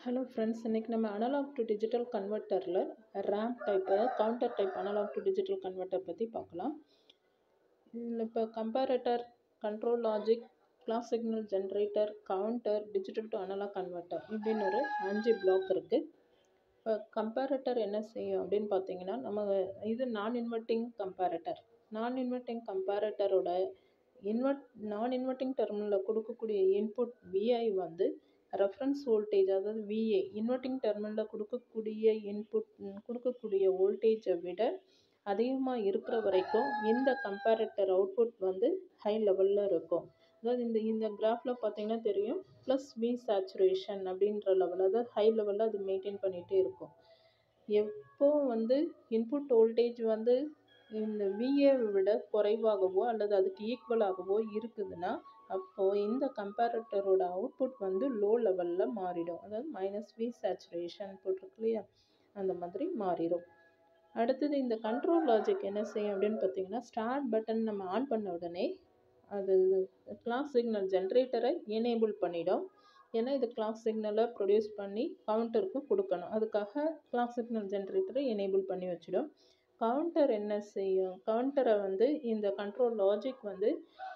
hello friends இன்றைக்கி நம்ம analog to digital கன்வெர்ட்டரில் ramp type counter type analog to digital converter பற்றி பார்க்கலாம் இதில் இப்போ comparator control logic clock signal generator counter digital to analog converter இப்படின்னு ஒரு அஞ்சு பிளாக் இருக்குது இப்போ கம்பேரட்டர் என்ன செய்யும் அப்படின்னு பார்த்தீங்கன்னா நம்ம இது non inverting comparator non inverting கம்பேரட்டரோட இன்வெர்ட் நான் இன்வெர்ட்டிங் டெர்மினலில் கொடுக்கக்கூடிய இன்புட் விஐ வந்து ரெஃபரன்ஸ் வோல்டேஜ் அதாவது விஏ இன்வெர்ட்டிங் டெர்மினலில் கொடுக்கக்கூடிய இன்புட் கொடுக்கக்கூடிய வோல்டேஜை விட அதிகமாக இருக்கிற வரைக்கும் இந்த கம்பேரட்டர் அவுட்புட் வந்து ஹை லெவலில் இருக்கும் அதாவது இந்த இந்த கிராஃபில் பார்த்தீங்கன்னா தெரியும் ப்ளஸ் வி சேச்சுரேஷன் அப்படின்ற லெவல் அதாவது ஹை லெவலில் அது மெயின்டைன் பண்ணிகிட்டே இருக்கும் எப்போ வந்து இன்புட் வோல்டேஜ் வந்து இந்த விஏ விட குறைவாகவோ அல்லது அதுக்கு ஈக்குவலாகவோ இருக்குதுன்னா அப்போது இந்த கம்பேரட்டரோட அவுட்புட் வந்து லோ லெவலில் மாறிடும் அதாவது மைனஸ் வி சேச்சுரேஷன் போட்டிருக்கு இல்லையா அந்த மாதிரி மாறிடும் அடுத்தது இந்த கண்ட்ரோல் லாஜிக் என்ன செய்யும் அப்படின்னு பார்த்தீங்கன்னா ஸ்டார்ட் பட்டன் நம்ம ஆன் பண்ண உடனே அது கிளாக் சிக்னல் ஜென்ரேட்டரை எனேபிள் பண்ணிடும் ஏன்னா இது கிளாக் சிக்னலை ப்ரொடியூஸ் பண்ணி கவுண்டருக்கு கொடுக்கணும் அதுக்காக கிளாக் சிக்னல் ஜென்ரேட்டரை எனேபிள் பண்ணி வச்சிடும் கவுண்டர் என்ன செய்யும் கவுண்டரை வந்து இந்த கண்ட்ரோல் லாஜிக் வந்து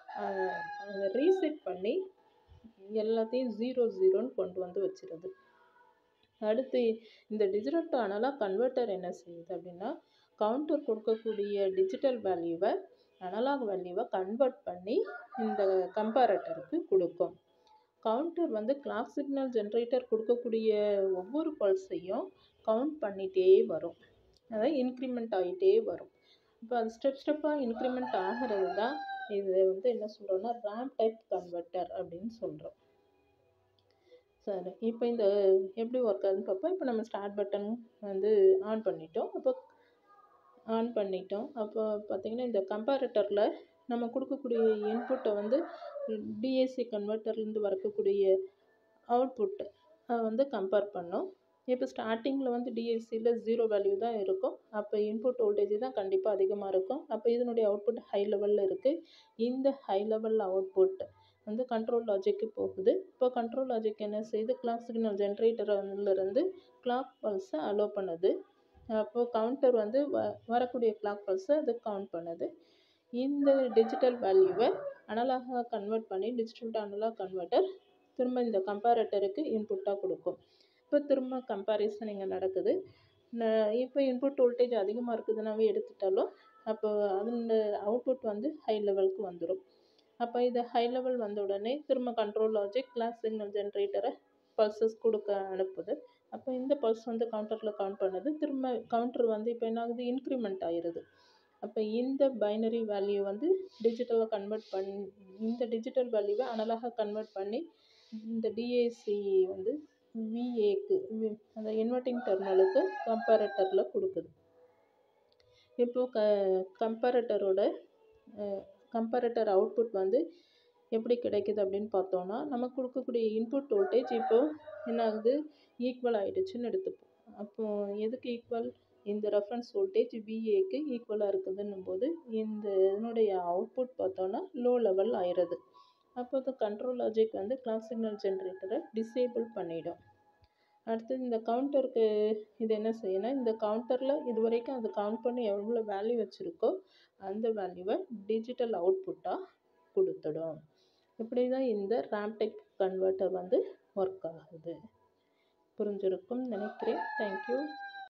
ரீசெட் பண்ணி எல்லாத்தையும் ஜீரோ ஜீரோன்னு கொண்டு வந்து வச்சிருது அடுத்து இந்த டிஜிட்டல் டு அனலாக் கன்வெர்ட்டர் என்ன செய்யுது அப்படின்னா கவுண்டர் கொடுக்கக்கூடிய டிஜிட்டல் வேல்யூவை அனலாக் வேல்யூவை கன்வெர்ட் பண்ணி இந்த கம்பேரட்டருக்கு கொடுக்கும் கவுண்டர் வந்து கிளாக் சிக்னல் ஜென்ரேட்டர் கொடுக்கக்கூடிய ஒவ்வொரு பல்ஸையும் கவுண்ட் பண்ணிகிட்டே வரும் அதாவது இன்க்ரிமெண்ட் ஆகிட்டே வரும் இப்போ அது ஸ்டெப் ஸ்டெப்பாக இன்க்ரிமெண்ட் ஆகிறது தான் இது வந்து என்ன சொல்கிறோன்னா ரேம் டைப் கன்வெர்ட்டர் அப்படின்னு சொல்கிறோம் சரி இப்போ இந்த எப்படி ஒர்க் ஆகுதுன்னு பார்ப்போம் இப்போ நம்ம ஸ்டார்ட் பட்டன் வந்து ஆன் பண்ணிட்டோம் அப்போ ஆன் பண்ணிட்டோம் அப்போ பார்த்திங்கன்னா இந்த கம்பேரட்டரில் நம்ம கொடுக்கக்கூடிய இன்புட்டை வந்து டிஏசி கன்வெர்ட்டர்லேருந்து வரக்கூடிய அவுட்புட்டு அதை வந்து கம்பேர் பண்ணோம் இப்போ ஸ்டார்டிங்கில் வந்து டிஎஸ்சியில் ஜீரோ வேல்யூ தான் இருக்கும் அப்போ இன்புட் வோல்டேஜ் தான் கண்டிப்பாக அதிகமாக இருக்கும் அப்போ இதனுடைய அவுட்புட் ஹை லெவலில் இருக்குது இந்த ஹை லெவல் அவுட்புட் வந்து கண்ட்ரோல் லாஜிக்கு போகுது இப்போ கண்ட்ரோல் லாஜிக் என்ன செய்யுது கிளாக் சிக்னல் ஜென்ரேட்டர்லேருந்து கிளாக் பல்ஸை அலோவ் பண்ணுது அப்போது கவுண்டர் வந்து வ வரக்கூடிய கிளாக் பல்ஸை அது கவுண்ட் பண்ணுது இந்த டிஜிட்டல் வேல்யூவை அனலாக கன்வெர்ட் பண்ணி டிஜிட்டல் டு அனலாக் கன்வெர்ட்டர் திரும்ப இந்த கம்பேரட்டருக்கு இன்புட்டாக கொடுக்கும் இப்போ திரும்ப கம்பேரிசன் இங்கே நடக்குது இப்போ இன்புட் வோல்டேஜ் அதிகமாக இருக்குதுன்னாவே எடுத்துட்டாலும் அப்போ அதோட அவுட்புட் வந்து ஹை லெவலுக்கு வந்துடும் அப்போ இது ஹை லெவல் வந்த உடனே திரும்ப கண்ட்ரோல் லாஜிக் கிளாஸ் சிக்னல் ஜென்ரேட்டரை பல்சஸ் கொடுக்க அனுப்புது அப்போ இந்த பல்ஸ் வந்து கவுண்டரில் கவுண்ட் பண்ணுது திரும்ப கவுண்டர் வந்து இப்போ என்ன ஆகுது இன்க்ரிமெண்ட் ஆயிடுது அப்போ இந்த பைனரி வேல்யூ வந்து டிஜிட்டலாக கன்வெர்ட் பண்ணி இந்த டிஜிட்டல் வேல்யூவை அனலாக கன்வெர்ட் பண்ணி இந்த டிஏசி வந்து விஏக்கு அந்த இன்வெர்ட்டிங் டெர்மினலுக்கு கம்பேரட்டரில் கொடுக்குது இப்போது க கம்பேரட்டரோட கம்பேரட்டர் அவுட்புட் வந்து எப்படி கிடைக்குது அப்படின்னு பார்த்தோன்னா நம்ம கொடுக்கக்கூடிய இன்புட் வோல்டேஜ் இப்போது என்ன ஆகுது ஈக்குவல் ஆகிடுச்சுன்னு எடுத்துப்போம் அப்போது எதுக்கு ஈக்குவல் இந்த ரெஃபரன்ஸ் வோல்டேஜ் விஏக்கு ஈக்குவலாக இருக்குதுன்னும் போது இந்த இதனுடைய அவுட்புட் பார்த்தோன்னா லோ லெவல் ஆயிடுது அப்போ இந்த கண்ட்ரோல் லாஜிக் வந்து கிளாக் சிக்னல் ஜென்ரேட்டரை டிசேபிள் பண்ணிடும் அடுத்து இந்த கவுண்டருக்கு இது என்ன செய்யணும் இந்த கவுண்டரில் இது வரைக்கும் அது கவுண்ட் பண்ணி எவ்வளோ வேல்யூ வச்சுருக்கோ அந்த வேல்யூவை டிஜிட்டல் அவுட்புட்டாக கொடுத்துடும் இப்படி தான் இந்த ரேம் டைப் கன்வெர்ட்டர் வந்து ஒர்க் ஆகுது புரிஞ்சிருக்கும் நினைக்கிறேன் தேங்க்யூ